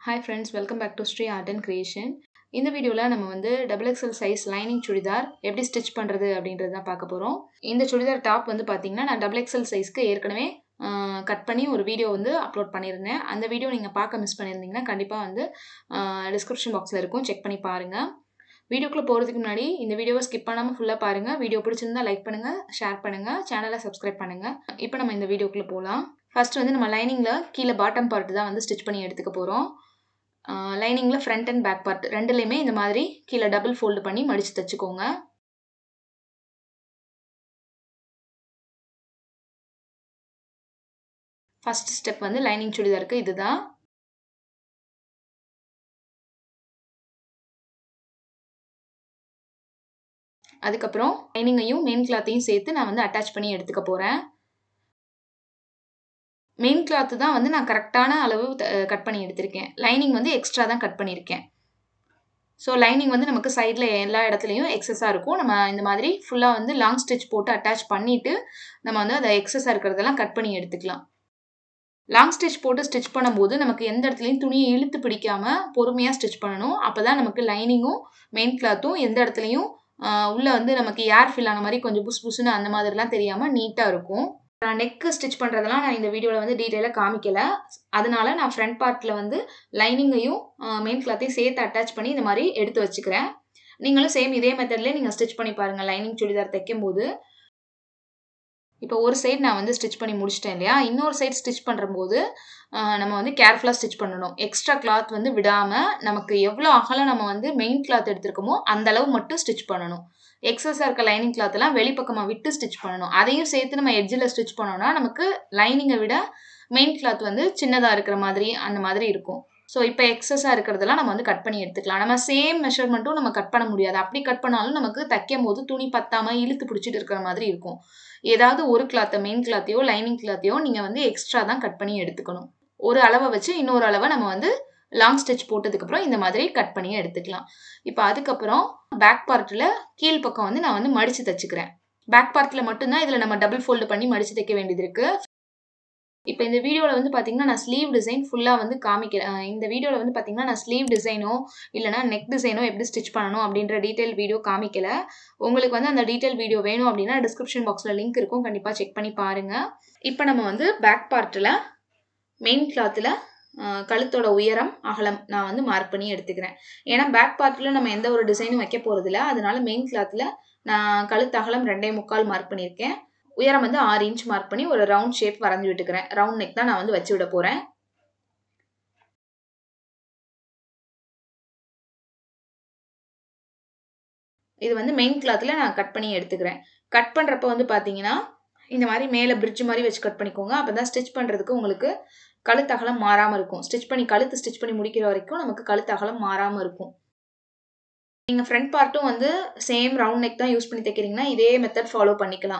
hi friends welcome back to Sri art and creation இந்த வீடியோவில் நம்ம வந்து double XL size lining churidar எப்படி ஸ்டிச் பண்ணுறது அப்படின்றது தான் பார்க்க போகிறோம் இந்த சுடிதார் டாப் வந்து பார்த்தீங்கன்னா நான் டபுள் எக்ஸல் சைஸ்க்கு ஏற்கனவே கட் பண்ணி ஒரு வீடியோ வந்து அப்லோட் பண்ணியிருந்தேன் அந்த வீடியோ நீங்கள் பார்க்க மிஸ் பண்ணியிருந்தீங்கன்னா கண்டிப்பாக வந்து டிஸ்கிரிப்ஷன் பாக்ஸில் இருக்கும் செக் பண்ணி பாருங்கள் வீடியோக்குள்ளே போகிறதுக்கு முன்னாடி இந்த வீடியோவை ஸ்கிப் பண்ணாமல் ஃபுல்லாக பாருங்கள் வீடியோ பிடிச்சிருந்தா லைக் பண்ணுங்கள் ஷேர் பண்ணுங்கள் சேனலை சப்ஸ்கிரைப் பண்ணுங்கள் இப்போ நம்ம இந்த வீடியோக்குள்ளே போகலாம் ஃபஸ்ட்டு வந்து நம்ம லைனிங்கில் கீழே பாட்டம் பார்ட் தான் வந்து ஸ்டிச் பண்ணி எடுத்துக்க போகிறோம் லைனிங்கில் ஃப்ரண்ட் அண்ட் பேக் பார்ட் ரெண்டுலேயுமே இந்த மாதிரி கீழே டபுள் ஃபோல்டு பண்ணி மடித்து தைச்சிக்கோங்க ஃபஸ்ட் ஸ்டெப் வந்து லைனிங் சுடிதாருக்கு இதுதான் அதுக்கப்புறம் லைனிங்கையும் மெயின் கிளாத்தையும் சேர்த்து நான் வந்து அட்டாச் பண்ணி எடுத்துக்க போகிறேன் மெயின் கிளாத்து தான் வந்து நான் கரெக்டான அளவு கட் பண்ணி எடுத்திருக்கேன் லைனிங் வந்து எக்ஸ்ட்ரா தான் கட் பண்ணியிருக்கேன் ஸோ லைனிங் வந்து நமக்கு சைடில் எல்லா இடத்துலையும் எக்ஸஸாக இருக்கும் நம்ம இந்த மாதிரி ஃபுல்லாக வந்து லாங் ஸ்டிச் போட்டு அட்டாச் பண்ணிவிட்டு நம்ம வந்து அதை எக்ஸஸாக இருக்கிறதெல்லாம் கட் பண்ணி எடுத்துக்கலாம் லாங் ஸ்டிச் போட்டு ஸ்டிச் பண்ணும்போது நமக்கு எந்த இடத்துலையும் துணியை இழுத்து பிடிக்காமல் பொறுமையாக ஸ்டிச் பண்ணணும் அப்போ தான் நமக்கு லைனிங்கும் மெயின் கிளாத்தும் எந்த இடத்துலையும் உள்ளே வந்து நமக்கு ஏர் ஃபில் ஆன மாதிரி கொஞ்சம் புஸ் புஸ்ன்னு அந்த மாதிரிலாம் தெரியாமல் நீட்டாக இருக்கும் நான் நெக்கு ஸ்டிச் பண்ணுறதெல்லாம் நான் இந்த வீடியோவில் வந்து டீட்டெயிலாக காமிக்கல அதனால நான் ஃப்ரண்ட் பார்ட்டில் வந்து லைனிங்கையும் மெயின் கிளாத்தையும் சேர்த்து அட்டாச் பண்ணி இந்த மாதிரி எடுத்து வச்சுக்கிறேன் நீங்களும் சேம் இதே மெத்தட்லேயே நீங்கள் ஸ்டிச் பண்ணி பாருங்கள் லைனிங் சுடிதார் தைக்கும் போது இப்போ ஒரு சைடு நான் வந்து ஸ்டிச் பண்ணி முடிச்சிட்டேன் இல்லையா இன்னொரு சைடு ஸ்டிச் பண்ணும்போது நம்ம வந்து கேர்ஃபுல்லாக ஸ்டிச் பண்ணணும் எக்ஸ்ட்ரா கிளாத் வந்து விடாமல் நமக்கு எவ்வளோ அகலம் நம்ம வந்து மெயின் கிளாத் எடுத்திருக்கோமோ அந்த அளவு மட்டும் ஸ்டிச் பண்ணணும் எக்ஸஸாக இருக்க லைனிங் கிளாத்லாம் வெளிப்பக்கமாக விட்டு ஸ்டிச் பண்ணணும் அதையும் சேர்த்து நம்ம எட்ஜில் ஸ்டிச் பண்ணோம்னா நமக்கு லைனிங்கை விட மெயின் கிளாத் வந்து சின்னதாக இருக்கிற மாதிரி அந்த மாதிரி இருக்கும் ஸோ இப்போ எக்ஸஸாக இருக்கிறதெல்லாம் நம்ம வந்து கட் பண்ணி எடுத்துக்கலாம் நம்ம சேம் மெஷர்மெண்ட்டும் நம்ம கட் பண்ண முடியாது அப்படி கட் பண்ணாலும் நமக்கு தைக்கும் போது துணி பத்தாமல் இழுத்து பிடிச்சிட்டு இருக்கிற மாதிரி இருக்கும் ஏதாவது ஒரு கிளாத்தை மெயின் கிளாத்தையோ லைனிங் கிளாத்தையோ நீங்கள் வந்து எக்ஸ்ட்ரா தான் கட் பண்ணி எடுத்துக்கணும் ஒரு அளவை வச்சு இன்னொரு அளவை நம்ம வந்து லாங் ஸ்டிச் போட்டதுக்கப்புறம் இந்த மாதிரி கட் பண்ணி எடுத்துக்கலாம் இப்போ அதுக்கப்புறம் பேக் பார்ட்டில் கீழ் பக்கம் வந்து நான் வந்து மடித்து தைச்சிக்கிறேன் பேக் பார்ட்டில் மட்டும்தான் இதில் நம்ம டபுள் ஃபோல்டு பண்ணி மடித்து தைக்க வேண்டியது இருக்குது இப்போ இந்த வீடியோவில் வந்து பார்த்தீங்கன்னா நான் ஸ்லீவ் டிசைன் ஃபுல்லாக வந்து காமிக்கிறேன் இந்த வீடியோவில் வந்து பார்த்தீங்கன்னா நான் ஸ்லீவ் டிசைனோ இல்லைனா நெக் டிசைனோ எப்படி ஸ்டிச் பண்ணணும் அப்படின்ற டீட்டெயில் வீடியோ காமிக்கல உங்களுக்கு வந்து அந்த டீட்டெயில் வீடியோ வேணும் அப்படின்னா டிஸ்கிரிப்ஷன் பாக்ஸில் லிங்க் இருக்கும் கண்டிப்பாக செக் பண்ணி பாருங்கள் இப்போ நம்ம வந்து பேக் பார்ட்டில் மெயின் கிளாத்தில் கழுத்தோட உயரம் அகலம் நான் வந்து மார்க் பண்ணி எடுத்துக்கிறேன் ஏன்னா பேக் பார்ட்டில் நம்ம எந்த ஒரு டிசைனும் வைக்க போகிறதில்ல அதனால மெயின் கிளாத்தில் நான் கழுத்து அகலம் ரெண்டே முக்கால் மார்க் பண்ணியிருக்கேன் உயரம் வந்து ஆறு இன்ச் மார்க் பண்ணி ஒரு ரவுண்ட் ஷேப் வரைஞ்சி விட்டுக்கிறேன் ரவுண்ட் நெக் தான் நான் வந்து வச்சு விட போகிறேன் இது வந்து மெயின் கிளாத்தில் நான் கட் பண்ணி எடுத்துக்கிறேன் கட் பண்ணுறப்ப வந்து பார்த்தீங்கன்னா இந்த மாதிரி மேலே பிரிட்ஜ் மாதிரி வச்சு கட் பண்ணிக்கோங்க அப்போ தான் ஸ்டிச் பண்ணுறதுக்கு உங்களுக்கு கழுத்து அகலம் மாறாமல் இருக்கும் ஸ்டிச் பண்ணி கழுத்து ஸ்டிச் பண்ணி முடிக்கிற வரைக்கும் நமக்கு கழுத்து அகலம் மாறாமல் இருக்கும் நீங்கள் ஃப்ரண்ட் பார்ட்டும் வந்து சேம் ரவுண்ட் நெக் தான் யூஸ் பண்ணி தைக்கிறீங்கன்னா இதே மெத்தட் ஃபாலோ பண்ணிக்கலாம்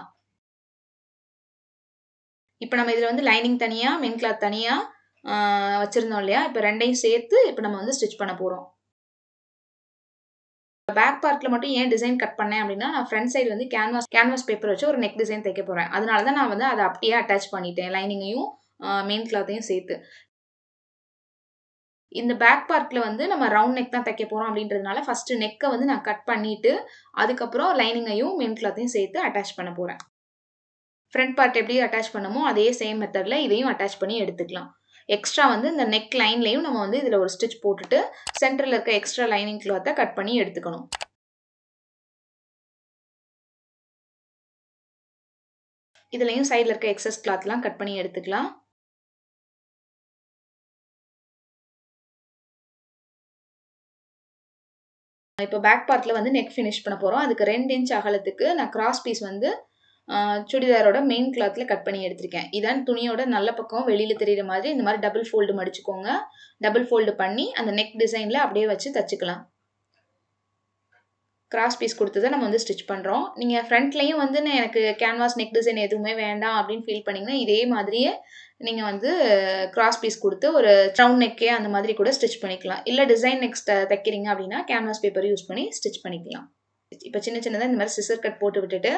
இப்போ நம்ம இதில் வந்து லைனிங் தனியாக மெயின் கிளாத் தனியாக வச்சுருந்தோம் இல்லையா இப்போ ரெண்டையும் சேர்த்து இப்போ நம்ம வந்து ஸ்டிச் பண்ண போகிறோம் பேக் பார்ட்டில் மட்டும் ஏன் டிசைன் கட் பண்ணேன் அப்படின்னா நான் ஃப்ரண்ட் சைடு வந்து கேன்வாஸ் கேன்வாஸ் பேப்பர் வச்சு ஒரு நெக் டிசைன் தைக்க போகிறேன் அதனால தான் நான் வந்து அதை அப்படியே அட்டாச் பண்ணிட்டேன் லைனிங்கையும் மெயின் கிளாத்தையும் சேர்த்து இந்த பேக் பார்ட்டில் வந்து நம்ம ரவுண்ட் நெக் தான் தைக்க போகிறோம் அப்படின்றதுனால ஃபஸ்ட்டு நெக்கை வந்து நான் கட் பண்ணிவிட்டு அதுக்கப்புறம் லைனிங்கையும் மெயின் கிளாத்தையும் சேர்த்து அட்டாச் பண்ண போகிறேன் ஃப்ரண்ட் பார்ட் எப்படி அட்டாச் பண்ணமோ அதே சேம் மெத்தடில் இதையும் அட்டாச் பண்ணி எடுத்துக்கலாம் எக்ஸ்ட்ரா வந்து இந்த நெக் லைன்லேயும் நம்ம வந்து இதில் ஒரு ஸ்டிச் போட்டுட்டு சென்டரில் இருக்க எக்ஸ்ட்ரா லைனிங் கிளாத்தை கட் பண்ணி எடுத்துக்கணும் இதுலேயும் சைடில் இருக்க எக்ஸஸ் கிளாத்லாம் கட் பண்ணி எடுத்துக்கலாம் இப்போ பேக் பார்ட்டில் வந்து நெக் ஃபினிஷ் பண்ண போகிறோம் அதுக்கு ரெண்டு இன்ச் அகலத்துக்கு நான் கிராஸ் பீஸ் வந்து சுடிதாரோட மெயின் கிளாத்தில் கட் பண்ணி எடுத்திருக்கேன் இதான் துணியோட நல்ல பக்கம் வெளியில் தெரிகிற மாதிரி இந்த மாதிரி டபுள் ஃபோல்டு மடிச்சுக்கோங்க டபுள் ஃபோல்டு பண்ணி அந்த நெக் டிசைனில் அப்படியே வச்சு தச்சுக்கலாம் கிராஸ் பீஸ் கொடுத்து தான் நம்ம வந்து ஸ்டிச் பண்ணுறோம் நீங்கள் ஃப்ரண்ட்லேயும் வந்து எனக்கு கேன்வாஸ் நெக் டிசைன் எதுவுமே வேண்டாம் அப்படின்னு ஃபீல் பண்ணிங்கன்னா இதே மாதிரியே நீங்கள் வந்து கிராஸ் பீஸ் கொடுத்து ஒரு ரவுண்ட் நெக்கே அந்த மாதிரி கூட ஸ்டிச் பண்ணிக்கலாம் இல்லை டிசைன் நெக்ஸ்ட் தைக்கிறீங்க அப்படின்னா கேன்வாஸ் பேப்பர் யூஸ் பண்ணி ஸ்டிச் பண்ணிக்கலாம் இப்போ சின்ன சின்னதாக இந்த மாதிரி சிசர் கட் போட்டு விட்டுட்டு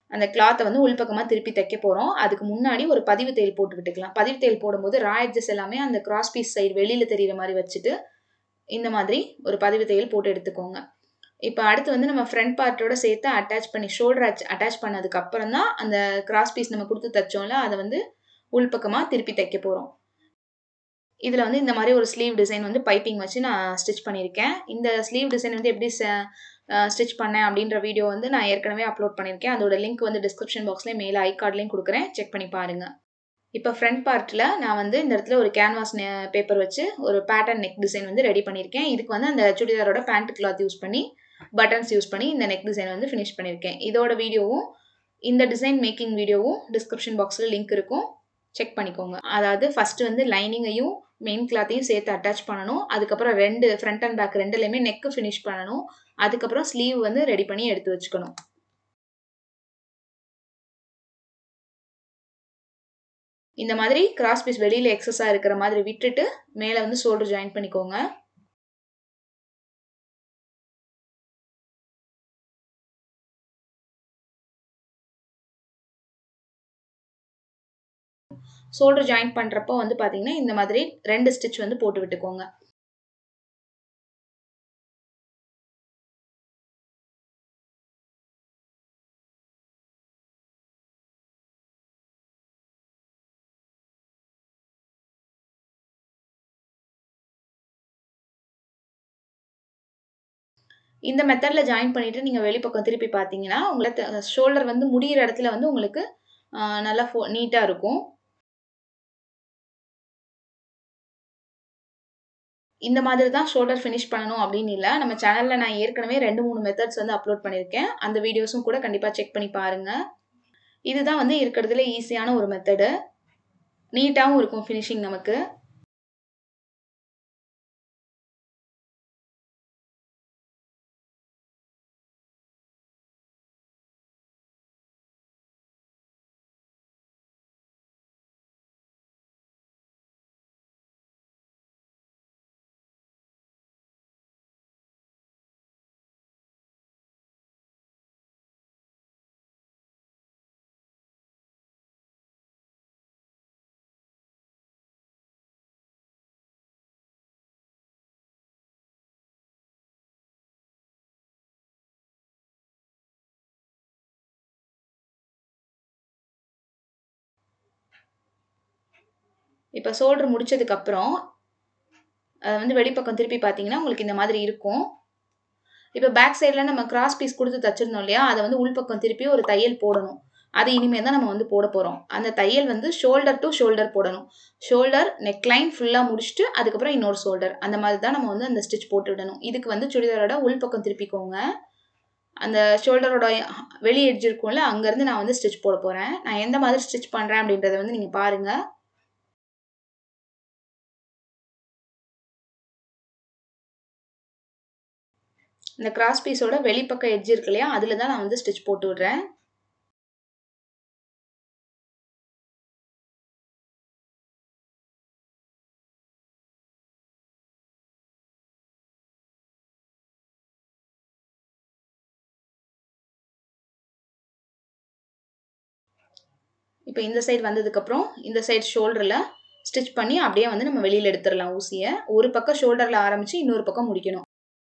அந்த கிளாத்தை வந்து உள்பக்கமாக திருப்பி தைக்க போகிறோம் அதுக்கு முன்னாடி ஒரு பதிவு தையல் போட்டு விட்டுக்கலாம் பதிவு தையல் போடும்போது ரா எட்ஜஸ் எல்லாமே அந்த கிராஸ் பீஸ் சைடு வெளியில் தெரிகிற மாதிரி வச்சுட்டு இந்த மாதிரி ஒரு பதிவு தையல் போட்டு எடுத்துக்கோங்க இப்போ அடுத்து வந்து நம்ம ஃப்ரண்ட் பார்ட்டோட சேர்த்து அட்டாச் பண்ணி ஷோல்டர் அட்டாச் பண்ணதுக்கு அப்புறம் தான் அந்த கிராஸ் பீஸ் நம்ம கொடுத்து தைச்சோம்ல அதை வந்து உள்பக்கமாக திருப்பி தைக்க போகிறோம் இதில் வந்து இந்த மாதிரி ஒரு ஸ்லீவ் டிசைன் வந்து பைப்பிங் வச்சு நான் ஸ்டிச் பண்ணியிருக்கேன் இந்த ஸ்லீவ் டிசைன் வந்து எப்படி ஸ்டிச் பண்ணேன் அப்படின்ற வீடியோ வந்து நான் ஏற்கனவே அப்லோட் பண்ணியிருக்கேன் அதோட லிங்க் வந்து டிஸ்கிரிப்ஷன் பாக்ஸ்லேயும் மேலே ஐ கார்ட்லேயும் கொடுக்குறேன் செக் பண்ணி பாருங்கள் இப்போ ஃப்ரண்ட் பார்ட்டில் நான் வந்து இந்த இடத்துல ஒரு கேன்வாஸ் பேப்பர் வச்சு ஒரு பேட்டர்ன் நெக் டிசைன் வந்து ரெடி பண்ணியிருக்கேன் இதுக்கு வந்து அந்த சுடிதாரோட பேண்ட் கிளாத் யூஸ் பண்ணி பட்டன்ஸ் யூஸ் பண்ணி இந்த நெக் டிசைன் வந்து ஃபினிஷ் பண்ணியிருக்கேன் இதோட வீடியோவும் இந்த டிசைன் மேக்கிங் வீடியோவும் டிஸ்கிரிப்ஷன் பாக்ஸில் லிங்க் இருக்கும் செக் பண்ணிக்கோங்க அதாவது ஃபஸ்ட்டு வந்து லைனிங்கையும் மெயின் கிளாத்தையும் சேர்த்து அட்டாச் பண்ணணும் அதுக்கப்புறம் ரெண்டு ஃப்ரண்ட் அண்ட் பேக் ரெண்டுலேயுமே நெக்கு ஃபினிஷ் பண்ணணும் அதுக்கப்புறம் ஸ்லீவ் வந்து ரெடி பண்ணி எடுத்து வச்சுக்கணும் இந்த மாதிரி கிராஸ் பீஸ் வெளியில் எக்ஸஸாக இருக்கிற மாதிரி விட்டுட்டு மேலே வந்து ஷோல்டர் ஜாயின் பண்ணிக்கோங்க ஷோல்டர் ஜாயின் பண்ணுறப்போ வந்து பார்த்தீங்கன்னா இந்த மாதிரி ரெண்டு ஸ்டிச் வந்து போட்டு விட்டுக்கோங்க இந்த மெத்தடில் ஜாயின் பண்ணிவிட்டு நீங்கள் வெளிப்பக்கம் திருப்பி பார்த்தீங்கன்னா உங்களுக்கு ஷோல்டர் வந்து முடிகிற இடத்துல வந்து உங்களுக்கு நல்லா ஃபோ நீட்டாக இருக்கும் இந்த மாதிரி தான் ஷோல்டர் ஃபினிஷ் பண்ணணும் அப்படின்னு இல்லை நம்ம சேனலில் நான் ஏற்கனவே ரெண்டு மூணு மெத்தட்ஸ் வந்து அப்லோட் பண்ணியிருக்கேன் அந்த வீடியோஸும் கூட கண்டிப்பாக செக் பண்ணி பாருங்கள் இதுதான் வந்து இருக்கிறதுல ஈஸியான ஒரு மெத்தடு நீட்டாகவும் இருக்கும் ஃபினிஷிங் நமக்கு இப்போ ஷோல்டர் முடிச்சதுக்கப்புறம் அதை வந்து வெளிப்பக்கம் திருப்பி பார்த்தீங்கன்னா உங்களுக்கு இந்த மாதிரி இருக்கும் இப்போ பேக் சைடில் நம்ம கிராஸ் பீஸ் கொடுத்து தச்சிருந்தோம் இல்லையா அதை வந்து உள்பக்கம் திருப்பி ஒரு தையல் போடணும் அது இனிமேல் தான் நம்ம வந்து போட போகிறோம் அந்த தையல் வந்து ஷோல்டர் டு ஷோல்டர் போடணும் ஷோல்டர் நெக்லைன் ஃபுல்லாக முடிச்சுட்டு அதுக்கப்புறம் இன்னொரு ஷோல்டர் அந்த மாதிரி தான் நம்ம வந்து அந்த ஸ்டிச் போட்டு விடணும் இதுக்கு வந்து சுடிதாரோட உள்பக்கம் திருப்பிக்கோங்க அந்த ஷோல்டரோட வெளி எட்ஜ் இருக்கும்ல அங்கேருந்து நான் வந்து ஸ்டிச் போட போகிறேன் நான் எந்த மாதிரி ஸ்டிச் பண்ணுறேன் அப்படின்றத வந்து நீங்கள் பாருங்கள் இந்த கிராஸ் பீஸோட வெளிப்பக்க எட்ஜ் இருக்கு இல்லையா அதில் தான் நான் வந்து ஸ்டிச் போட்டு விடுறேன் இப்போ இந்த சைடு வந்ததுக்கப்புறம் இந்த சைடு ஷோல்டரில் ஸ்டிச் பண்ணி அப்படியே வந்து நம்ம வெளியில் எடுத்துடலாம் ஊசியை ஒரு பக்கம் ஷோல்டரில் ஆரம்பித்து இன்னொரு பக்கம் முடிக்கணும்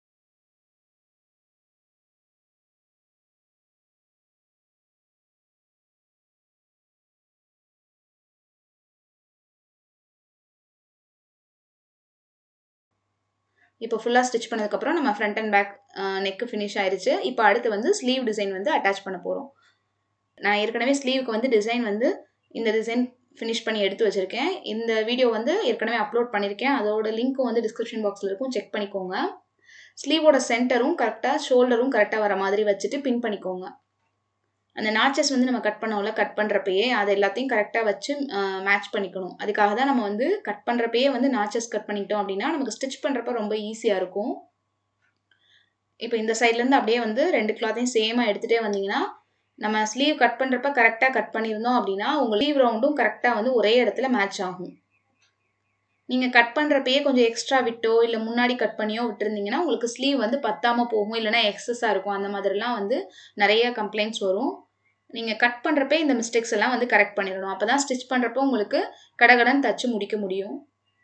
இப்போ ஃபுல்லாக ஸ்டிச் பண்ணதுக்கப்புறம் நம்ம front and back neck finish ஆயிடுச்சு இப்போ அடுத்து வந்து ஸ்லீவ் டிசைன் வந்து அட்டாச் பண்ண போகிறோம் நான் ஏற்கனவே ஸ்லீவுக்கு வந்து டிசைன் வந்து இந்த டிசைன் ஃபினிஷ் பண்ணி எடுத்து வச்சுருக்கேன் இந்த வீடியோ வந்து ஏற்கனவே அப்லோட் பண்ணியிருக்கேன் அதோட லிங்க்கும் வந்து டிஸ்கிரிப்ஷன் பாக்ஸில் இருக்கும் செக் பண்ணிக்கோங்க ஸ்லீவோட சென்டரும் கரெக்டாக ஷோல்டரும் கரெக்டாக வர மாதிரி வச்சுட்டு பின் பண்ணிக்கோங்க அந்த நாச்சஸ் வந்து நம்ம கட் பண்ணோம்ல கட் பண்ணுறப்பயே அது எல்லாத்தையும் கரெக்டாக வச்சு மேட்ச் பண்ணிக்கணும் அதுக்காக தான் நம்ம வந்து கட் பண்ணுறப்பயே வந்து நாச்சஸ் கட் பண்ணிக்கிட்டோம் அப்படின்னா நமக்கு ஸ்டிச் பண்ணுறப்ப ரொம்ப ஈஸியாக இருக்கும் இப்போ இந்த சைட்லேருந்து அப்படியே வந்து ரெண்டு கிளாத்தையும் சேமாக எடுத்துகிட்டே வந்தீங்கன்னா நம்ம ஸ்லீவ் கட் பண்ணுறப்ப கரெக்டாக கட் பண்ணியிருந்தோம் அப்படின்னா உங்கள் லீவ் ரவுண்டும் கரெக்டாக வந்து ஒரே இடத்துல மேட்ச் ஆகும் நீங்கள் கட் பண்ணுறப்பயே கொஞ்சம் எக்ஸ்ட்ரா விட்டோ இல்லை முன்னாடி கட் பண்ணியோ விட்டுருந்தீங்கன்னா உங்களுக்கு ஸ்லீவ் வந்து பத்தாமல் போகும் இல்லைனா எக்ஸஸாக இருக்கும் அந்த மாதிரிலாம் வந்து நிறைய கம்ப்ளைண்ட்ஸ் வரும் நீங்கள் கட் பண்ணுறப்ப இந்த மிஸ்டேக்ஸ் எல்லாம் வந்து கரெக்ட் பண்ணிடணும் அப்போ தான் ஸ்டிச் பண்ணுறப்போ உங்களுக்கு கடகடன் தச்சு முடிக்க முடியும்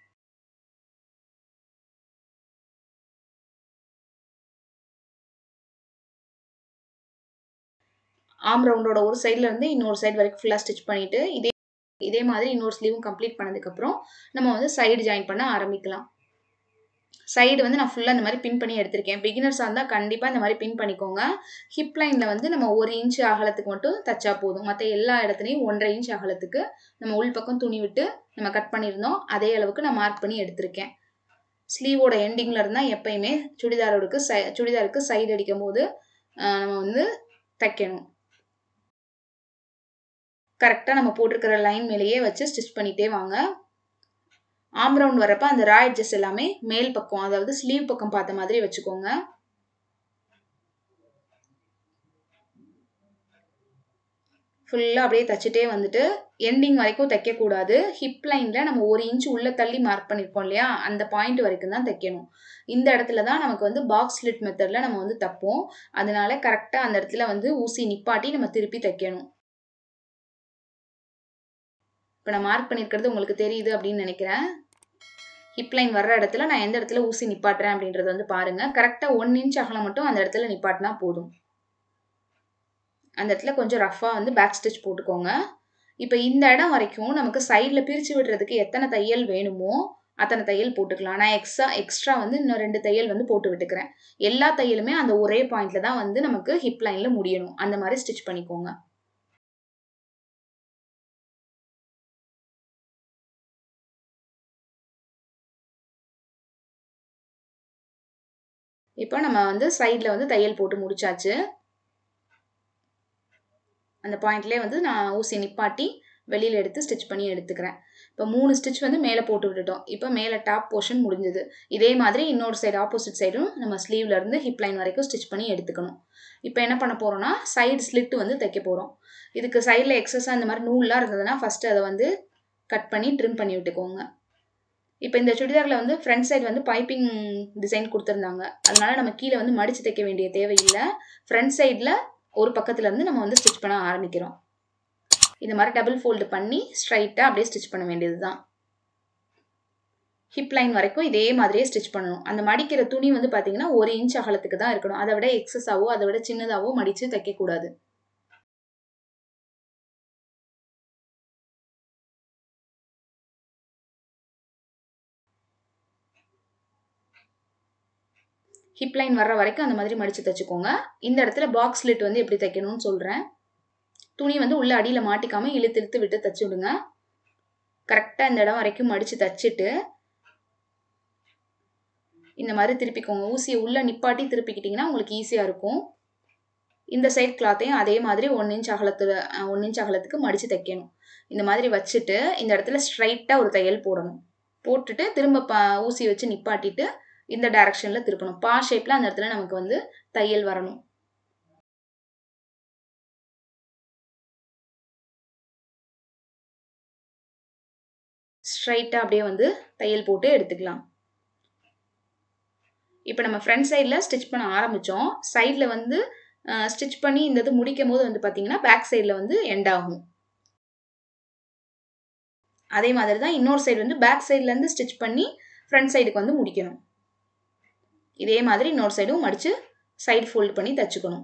ஆம் ரவுண்டோட ஒரு சைடில் இருந்து இன்னொரு சைடு வரைக்கும் ஃபுல்லாக ஸ்டிச் பண்ணிவிட்டு இதே இதே மாதிரி இன்னொரு ஸ்லீவும் கம்ப்ளீட் பண்ணதுக்கப்புறம் நம்ம வந்து சைடு ஜாயின் பண்ண ஆரம்பிக்கலாம் சைடு வந்து நான் ஃபுல்லாக இந்த மாதிரி பின் பண்ணி எடுத்திருக்கேன் பிகினர்ஸாக இருந்தால் கண்டிப்பாக இந்த மாதிரி பின் பண்ணிக்கோங்க ஹிப் லைனில் வந்து நம்ம ஒரு இன்ச் அகலத்துக்கு மட்டும் தச்சா போதும் மற்ற எல்லா இடத்துலையும் ஒன்றரை இன்ச் அகலத்துக்கு நம்ம உள் பக்கம் துணி விட்டு நம்ம கட் பண்ணியிருந்தோம் அதே அளவுக்கு நான் மார்க் பண்ணி எடுத்திருக்கேன் ஸ்லீவோட எண்டிங்கில் இருந்தால் எப்பயுமே சுடிதாரோடுக்கு சை சுடிதாருக்கு சைடு அடிக்கும் போது நம்ம வந்து தைக்கணும் கரெக்டாக நம்ம போட்டிருக்கிற லைன் மேலேயே வச்சு ஸ்டிச் பண்ணிகிட்டே வாங்க ஆம் ரவுண்ட் வரப்ப அந்த ரா எட்ஜஸ் எல்லாமே மேல் பக்கம் அதாவது ஸ்லீவ் பக்கம் பார்த்த மாதிரி வச்சுக்கோங்க ஃபுல்லாக அப்படியே தச்சுட்டே வந்துட்டு எண்டிங் வரைக்கும் தைக்கக்கூடாது ஹிப் லைனில் நம்ம ஒரு இன்ச் உள்ளே தள்ளி மார்க் பண்ணியிருக்கோம் இல்லையா அந்த பாயிண்ட் வரைக்கும் தான் தைக்கணும் இந்த இடத்துல தான் நமக்கு வந்து பாக்ஸ் ஸ்லிட் மெத்தடில் நம்ம வந்து தைப்போம் அதனால கரெக்டாக அந்த இடத்துல வந்து ஊசி நிப்பாட்டி நம்ம திருப்பி தைக்கணும் இப்போ நான் மார்க் பண்ணியிருக்கிறது உங்களுக்கு தெரியுது அப்படின்னு நினைக்கிறேன் ஹிப் லைன் வர்ற இடத்துல நான் எந்த இடத்துல ஊசி நிப்பாட்டுறேன் அப்படின்றத வந்து பாருங்கள் கரெக்டாக ஒன் இன்ச் அகலம் மட்டும் அந்த இடத்துல நிப்பாட்டினா போதும் அந்த இடத்துல கொஞ்சம் ரஃப்பாக வந்து பேக் ஸ்டிச் போட்டுக்கோங்க இப்போ இந்த இடம் வரைக்கும் நமக்கு சைடில் பிரித்து விடுறதுக்கு எத்தனை தையல் வேணுமோ அத்தனை தையல் போட்டுக்கலாம் நான் எக்ஸ்ட்ரா எக்ஸ்ட்ரா வந்து இன்னும் ரெண்டு தையல் வந்து போட்டு விட்டுக்கிறேன் எல்லா தையலுமே அந்த ஒரே பாயிண்ட்ல தான் வந்து நமக்கு ஹிப் லைனில் முடியணும் அந்த மாதிரி ஸ்டிச் பண்ணிக்கோங்க இப்போ நம்ம வந்து சைடில் வந்து தையல் போட்டு முடிச்சாச்சு அந்த பாயிண்ட்லேயே வந்து நான் ஊசி நிப்பாட்டி வெளியில் எடுத்து ஸ்டிச் பண்ணி எடுத்துக்கிறேன் இப்போ மூணு ஸ்டிச் வந்து மேலே போட்டு விட்டுட்டோம் இப்போ மேலே டாப் போர்ஷன் முடிஞ்சது இதே மாதிரி இன்னொரு சைடு ஆப்போசிட் சைடும் நம்ம ஸ்லீவ்ல இருந்து ஹிப் லைன் வரைக்கும் ஸ்டிச் பண்ணி எடுத்துக்கணும் இப்போ என்ன பண்ண போகிறோம்னா சைடு ஸ்லிட்டு வந்து தைக்க போகிறோம் இதுக்கு சைடில் எக்ஸஸாக இந்த மாதிரி நூல்லாம் இருந்ததுன்னா ஃபஸ்ட்டு அதை வந்து கட் பண்ணி ட்ரிம் பண்ணி விட்டுக்கோங்க இப்போ இந்த சுடிதாரில் வந்து ஃப்ரண்ட் சைடு வந்து பைப்பிங் டிசைன் கொடுத்துருந்தாங்க அதனால நம்ம கீழே வந்து மடித்து தைக்க வேண்டிய தேவையில்லை ஃப்ரண்ட் சைடில் ஒரு பக்கத்துலேருந்து நம்ம வந்து ஸ்டிச் பண்ண ஆரம்பிக்கிறோம் இந்த மாதிரி டபுள் ஃபோல்டு பண்ணி ஸ்ட்ரைட்டாக அப்படியே ஸ்டிச் பண்ண வேண்டியது தான் ஹிப் லைன் வரைக்கும் இதே மாதிரியே ஸ்டிச் பண்ணணும் அந்த மடிக்கிற துணி வந்து பார்த்தீங்கன்னா ஒரு இன்ச் அகலத்துக்கு தான் இருக்கணும் அதை விட எக்ஸஸாவோ அதை விட சின்னதாவோ மடித்து தைக்கக்கூடாது ஹிப் லைன் வர்ற வரைக்கும் அந்த மாதிரி மடித்து தைச்சிக்கோங்க இந்த இடத்துல பாக்ஸ் லிட் வந்து எப்படி தைக்கணும்னு சொல்கிறேன் துணி வந்து உள்ள அடியில் மாட்டிக்காமல் இழுத்து இழுத்து விட்டு தைச்சி விடுங்க கரெக்டாக இந்த இடம் வரைக்கும் மடித்து தைச்சிட்டு இந்த மாதிரி திருப்பிக்கோங்க ஊசியை உள்ளே நிப்பாட்டி திருப்பிக்கிட்டிங்கன்னா உங்களுக்கு ஈஸியாக இருக்கும் இந்த சைட் கிளாத்தையும் அதே மாதிரி ஒன் இன்ச் அகலத்தில் ஒன் இன்ச் அகலத்துக்கு மடித்து தைக்கணும் இந்த மாதிரி வச்சுட்டு இந்த இடத்துல ஸ்ட்ரைட்டாக ஒரு தையல் போடணும் போட்டுட்டு திரும்ப ப ஊசி வச்சு நிப்பாட்டிட்டு இந்த டைரக்ஷனில் திருப்பணும் பா ஷேப்பில் அந்த இடத்துல நமக்கு வந்து தையல் வரணும் ஸ்ட்ரைட்டாக அப்படியே வந்து தையல் போட்டு எடுத்துக்கலாம் இப்போ நம்ம ஃப்ரண்ட் சைடில் ஸ்டிச் பண்ண ஆரம்பித்தோம் சைடில் வந்து ஸ்டிச் பண்ணி இந்த இது முடிக்கும் போது வந்து பார்த்தீங்கன்னா பேக் சைடில் வந்து எண்ட் ஆகும் அதே மாதிரி தான் இன்னொரு சைடு வந்து பேக் சைட்லேருந்து ஸ்டிச் பண்ணி ஃப்ரண்ட் சைடுக்கு வந்து முடிக்கணும் இதே மாதிரி இன்னொரு சைடும் மடித்து சைடு ஃபோல்டு பண்ணி தச்சுக்கணும்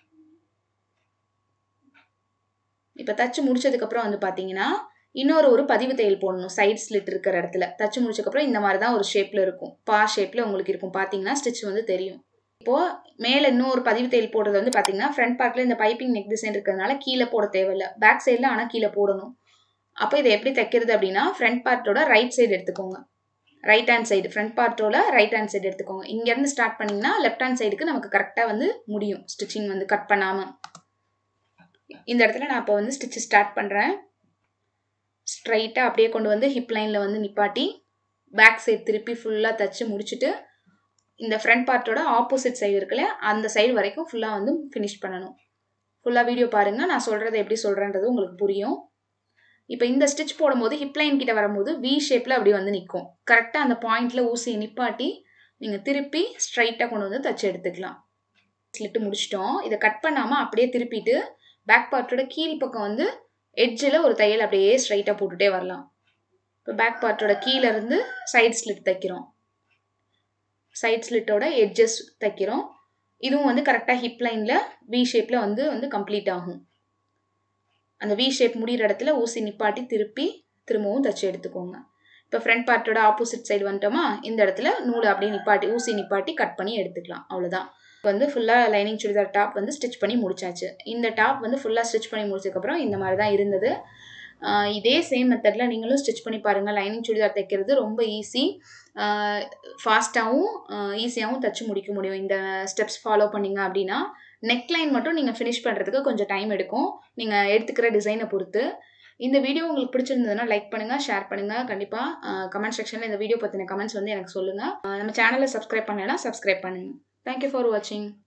இப்போ தச்சு முடிச்சதுக்கப்புறம் வந்து பார்த்தீங்கன்னா இன்னொரு ஒரு பதிவு தையல் போடணும் சைட் ஸ்லிட் இருக்கிற இடத்துல தச்சு முடிச்சக்கப்புறம் இந்த மாதிரி தான் ஒரு ஷேப்பில் இருக்கும் பா ஷேப்பில் உங்களுக்கு இருக்கும் பார்த்தீங்கன்னா ஸ்டிச் வந்து தெரியும் இப்போது மேலே இன்னும் ஒரு பதிவு தையல் போடுறது வந்து பார்த்தீங்கன்னா ஃப்ரண்ட் பார்ட்டில் இந்த பைப்பிங் நெக் டிசைன் இருக்கிறதுனால கீழே போட தேவையில்லை பேக் சைடில் ஆனால் கீழே போடணும் அப்போ இதை எப்படி தைக்கிறது அப்படின்னா ஃப்ரண்ட் பார்ட்டோட ரைட் சைடு எடுத்துக்கோங்க ரைட் ஹேண்ட் சைடு ஃப்ரண்ட் பார்ட்டோட ரைட் ஹேண்ட் சைடு எடுத்துக்கோங்க இங்கேருந்து ஸ்டார்ட் பண்ணிங்கன்னா லெஃப்ட் ஹேண்ட் சைடுக்கு நமக்கு கரெக்டாக வந்து முடியும் ஸ்டிச்சிங் வந்து கட் பண்ணாமல் இந்த இடத்துல நான் இப்போ வந்து ஸ்டிச்சு ஸ்டார்ட் பண்ணுறேன் ஸ்ட்ரைட்டாக அப்படியே கொண்டு வந்து ஹிப் லைனில் வந்து நிப்பாட்டி பேக் சைடு திருப்பி ஃபுல்லாக தச்சு முடிச்சுட்டு இந்த ஃப்ரண்ட் பார்ட்டோட ஆப்போசிட் சைடு இருக்குல்ல அந்த சைடு வரைக்கும் ஃபுல்லாக வந்து ஃபினிஷ் பண்ணணும் ஃபுல்லாக வீடியோ பாருங்கள் நான் சொல்கிறத எப்படி சொல்கிறேன்றது உங்களுக்கு புரியும் இப்போ இந்த ஸ்டிச் போடும்போது ஹிப் லைன் கிட்ட வரும்போது வி ஷேப்பில் அப்படி வந்து நிற்கும் கரெக்டாக அந்த பாயிண்டில் ஊசியை நிப்பாட்டி நீங்கள் திருப்பி ஸ்ட்ரைட்டாக கொண்டு வந்து தச்சு எடுத்துக்கலாம் ஸ்லிட்டு முடிச்சிட்டோம் இதை கட் பண்ணாமல் அப்படியே திருப்பிட்டு பேக் பார்ட்டோட கீழ் பக்கம் வந்து எட்ஜில் ஒரு தையல் அப்படியே ஸ்ட்ரைட்டாக போட்டுகிட்டே வரலாம் இப்போ பேக் பார்ட்டோட கீழே இருந்து சைட் ஸ்லிட் தைக்கிறோம் சைட் ஸ்லிட்டோட எட்ஜஸ் தைக்கிறோம் இதுவும் வந்து கரெக்டாக ஹிப் லைனில் வி ஷேப்பில் வந்து வந்து கம்ப்ளீட் ஆகும் அந்த வி ஷேப் முடிகிற இடத்துல ஊசி நிப்பாட்டி திருப்பி திரும்பவும் தச்சு எடுத்துக்கோங்க இப்போ ஃப்ரண்ட் பார்ட்டோட ஆப்போசிட் சைடு வந்துட்டோமா இந்த இடத்துல நூலை அப்படியே நிப்பாட்டி ஊசி நிப்பாட்டி கட் பண்ணி எடுத்துக்கலாம் அவ்வளோதான் வந்து ஃபுல்லாக லைனிங் சுடிதார் டாப் வந்து ஸ்டிச் பண்ணி முடிச்சாச்சு இந்த டாப் வந்து ஃபுல்லாக ஸ்டிச் பண்ணி முடிச்சதுக்கப்புறம் இந்த மாதிரி தான் இருந்தது இதே சேம் மெத்தடில் நீங்களும் ஸ்டிச் பண்ணி பாருங்கள் லைனிங் சுடிதார் தைக்கிறது ரொம்ப ஈஸி ஃபாஸ்ட்டாகவும் ஈஸியாகவும் தைச்சு முடிக்க முடியும் இந்த ஸ்டெப்ஸ் ஃபாலோ பண்ணிங்க அப்படின்னா நெக் லைன் மட்டும் நீங்கள் ஃபினிஷ் பண்ணுறதுக்கு கொஞ்சம் டைம் எடுக்கும் நீங்கள் எடுத்துக்கிற டிசைனை பொறுத்து இந்த வீடியோ உங்களுக்கு பிடிச்சிருந்ததுன்னா லைக் பண்ணுங்கள் ஷேர் பண்ணுங்கள் கண்டிப்பாக கமெண்ட் செக்ஷனில் இந்த வீடியோ பற்றின கமெண்ட்ஸ் வந்து எனக்கு சொல்லுங்கள் நம்ம சேனலை சப்ஸ்கிரைப் பண்ணலைன்னா சப்ஸ்கிரைப் பண்ணுங்கள் தேங்க்யூ ஃபார் வாட்சிங்